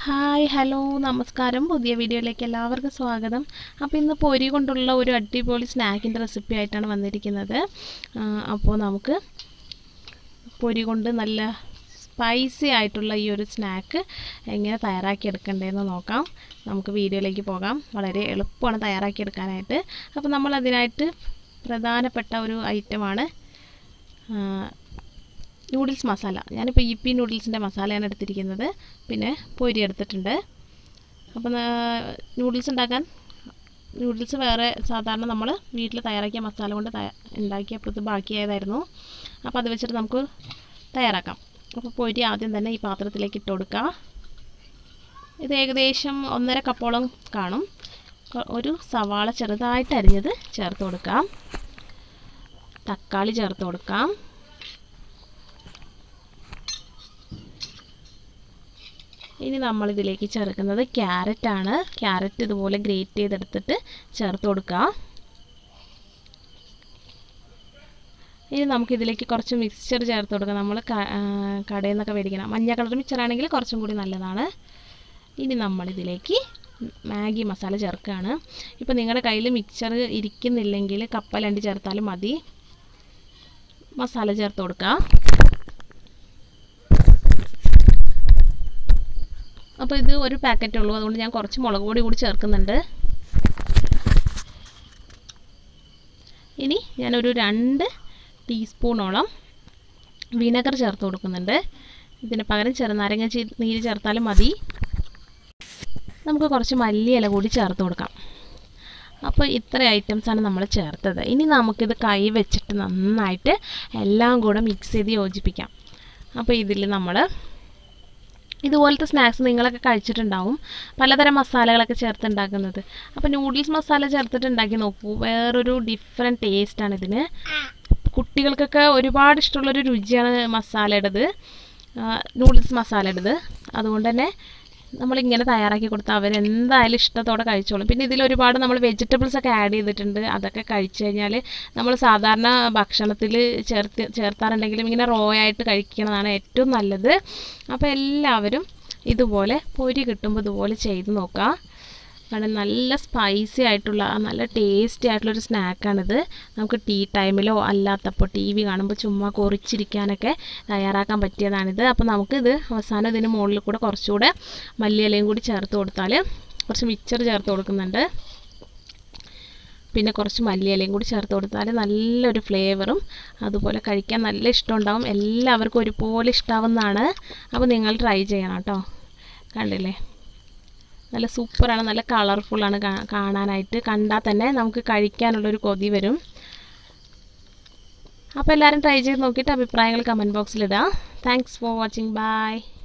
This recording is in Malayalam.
ഹായ് ഹലോ നമസ്കാരം പുതിയ വീഡിയോയിലേക്ക് എല്ലാവർക്കും സ്വാഗതം അപ്പോൾ ഇന്ന് പൊരി കൊണ്ടുള്ള ഒരു അടിപൊളി സ്നാക്കിൻ്റെ റെസിപ്പി ആയിട്ടാണ് വന്നിരിക്കുന്നത് ആ, അപ്പോൾ നമുക്ക് പൊരി കൊണ്ട് നല്ല സ്പൈസി ആയിട്ടുള്ള ഈ ഒരു സ്നാക്ക് എങ്ങനെ തയ്യാറാക്കി എടുക്കണ്ടേന്ന് നോക്കാം നമുക്ക് വീഡിയോയിലേക്ക് പോകാം വളരെ എളുപ്പമാണ് തയ്യാറാക്കി എടുക്കാനായിട്ട് അപ്പോൾ നമ്മൾ അതിനായിട്ട് പ്രധാനപ്പെട്ട ഒരു ഐറ്റമാണ് നൂഡിൽസ് മസാല ഞാനിപ്പോൾ ഇ പി നൂഡിൽസിൻ്റെ മസാലയാണ് എടുത്തിരിക്കുന്നത് പിന്നെ പൊരി എടുത്തിട്ടുണ്ട് അപ്പോൾ നൂഡിൽസ് ഉണ്ടാക്കാൻ നൂഡിൽസ് വേറെ സാധാരണ നമ്മൾ വീട്ടിൽ തയ്യാറാക്കിയ മസാല കൊണ്ട് തയ്യാ ഉണ്ടാക്കിയപ്പോൾ ഇത് ബാക്കിയായതായിരുന്നു അപ്പോൾ അത് വെച്ചിട്ട് നമുക്ക് തയ്യാറാക്കാം അപ്പോൾ പൊരി ആദ്യം തന്നെ ഈ പാത്രത്തിലേക്ക് ഇട്ട് കൊടുക്കുക ഇത് ഏകദേശം ഒന്നര കപ്പോളം കാണും കൊ- ഒരു സവാള ചെറുതായിട്ട് അരിഞ്ഞത് ചേർത്ത് കൊടുക്കാം തക്കാളി ചേർത്ത് കൊടുക്കാം ഇനി നമ്മൾ ഇതിലേക്ക് ചേർക്കുന്നത് ക്യാരറ്റ് ആണ് ക്യാരറ്റ് ഇതുപോലെ ഗ്രേറ്റ് ചെയ്തെടുത്തിട്ട് ചേർത്ത് കൊടുക്കുക ഇനി നമുക്ക് ഇതിലേക്ക് കുറച്ച് മിക്സ്ചർ ചേർത്ത് കൊടുക്കാം നമ്മൾ കടയിൽ നിന്നൊക്കെ മേടിക്കണം മഞ്ഞ കളർ മിക്സർ ആണെങ്കിൽ കുറച്ചും കൂടി നല്ലതാണ് ഇനി നമ്മൾ ഇതിലേക്ക് മാഗി മസാല ചേർക്കുകയാണ് ഇപ്പോൾ നിങ്ങളുടെ കയ്യിൽ മിക്സർ ഇരിക്കുന്നില്ലെങ്കിൽ കപ്പലണ്ടി ചേർത്താലും മതി മസാല ചേർത്ത് കൊടുക്കുക അപ്പോൾ ഇത് ഒരു പാക്കറ്റേ ഉള്ളൂ അതുകൊണ്ട് ഞാൻ കുറച്ച് മുളക് പൊടി കൂടി ചേർക്കുന്നുണ്ട് ഇനി ഞാനൊരു രണ്ട് ടീസ്പൂണോളം വിനെഗർ ചേർത്ത് കൊടുക്കുന്നുണ്ട് ഇതിന് പകരം ചെറുനാരങ്ങ ചീ- നീര് ചേർത്താലും മതി നമുക്ക് കുറച്ച് മല്ലിയില കൂടി ചേർത്ത് കൊടുക്കാം അപ്പോൾ ഇത്ര ഐറ്റംസാണ് നമ്മൾ ചേർത്തത് ഇനി നമുക്കിത് കൈ വെച്ചിട്ട് നന്നായിട്ട് എല്ലാം കൂടെ മിക്സ് ചെയ്ത് യോജിപ്പിക്കാം അപ്പോൾ ഇതിൽ നമ്മൾ ഇതുപോലത്തെ സ്നാക്സ് നിങ്ങളൊക്കെ കഴിച്ചിട്ടുണ്ടാവും പലതരം മസാലകളൊക്കെ ചേർത്ത് ഉണ്ടാക്കുന്നത് അപ്പോൾ നൂഡിൽസ് മസാല ചേർത്തിട്ട് ഉണ്ടാക്കി നോക്കൂ വേറൊരു ഡിഫറെൻറ്റ് ടേസ്റ്റാണ് ഇതിന് കുട്ടികൾക്കൊക്കെ ഒരുപാട് ഇഷ്ടമുള്ളൊരു രുചിയാണ് മസാലയുടേത് നൂഡിൽസ് മസാലയുടേത് അതുകൊണ്ട് തന്നെ നമ്മളിങ്ങനെ തയ്യാറാക്കി കൊടുത്താൽ അവർ എന്തായാലും ഇഷ്ടത്തോടെ കഴിച്ചോളും പിന്നെ ഇതിൽ ഒരുപാട് നമ്മൾ വെജിറ്റബിൾസ് ഒക്കെ ആഡ് ചെയ്തിട്ടുണ്ട് അതൊക്കെ കഴിച്ചു കഴിഞ്ഞാൽ നമ്മൾ സാധാരണ ഭക്ഷണത്തിൽ ചേർത്ത് ചേർത്താറുണ്ടെങ്കിലും ഇങ്ങനെ റോ ആയിട്ട് കഴിക്കുന്നതാണ് ഏറ്റവും നല്ലത് അപ്പോൾ എല്ലാവരും ഇതുപോലെ പൊരി കിട്ടുമ്പോൾ ഇതുപോലെ ചെയ്ത് നോക്കുക കാരണം നല്ല സ്പൈസി ആയിട്ടുള്ള നല്ല ടേസ്റ്റി ആയിട്ടുള്ളൊരു സ്നാക്കാണിത് നമുക്ക് ടീ ടൈമിലോ അല്ലാത്തപ്പോൾ ടി വി കാണുമ്പോൾ ചുമ്മാ കൊറിച്ചിരിക്കാനൊക്കെ തയ്യാറാക്കാൻ പറ്റിയതാണിത് അപ്പോൾ നമുക്കിത് അവസാനം ഇതിന് മുകളിൽ കൂടെ കുറച്ചുകൂടെ മല്ലിയിലയും കൂടി ചേർത്ത് കൊടുത്താൽ കുറച്ച് മിക്സർ ചേർത്ത് കൊടുക്കുന്നുണ്ട് പിന്നെ കുറച്ച് മല്ലിയിലയും കൂടി ചേർത്ത് കൊടുത്താൽ നല്ലൊരു ഫ്ലേവറും അതുപോലെ കഴിക്കാൻ നല്ല ഇഷ്ടമുണ്ടാവും എല്ലാവർക്കും ഒരുപോലെ ഇഷ്ടാവുന്നതാണ് അപ്പോൾ നിങ്ങൾ ട്രൈ ചെയ്യണം കേട്ടോ കണ്ടില്ലേ നല്ല സൂപ്പറാണ് നല്ല കളർഫുള്ളാണ് കാണാനായിട്ട് കണ്ടാൽ തന്നെ നമുക്ക് കഴിക്കാനുള്ളൊരു കൊതി വരും അപ്പോൾ എല്ലാവരും ട്രൈ ചെയ്ത് നോക്കിയിട്ട് അഭിപ്രായങ്ങൾ കമൻറ്റ് ബോക്സിലിടാം താങ്ക്സ് ഫോർ വാച്ചിങ് ബൈ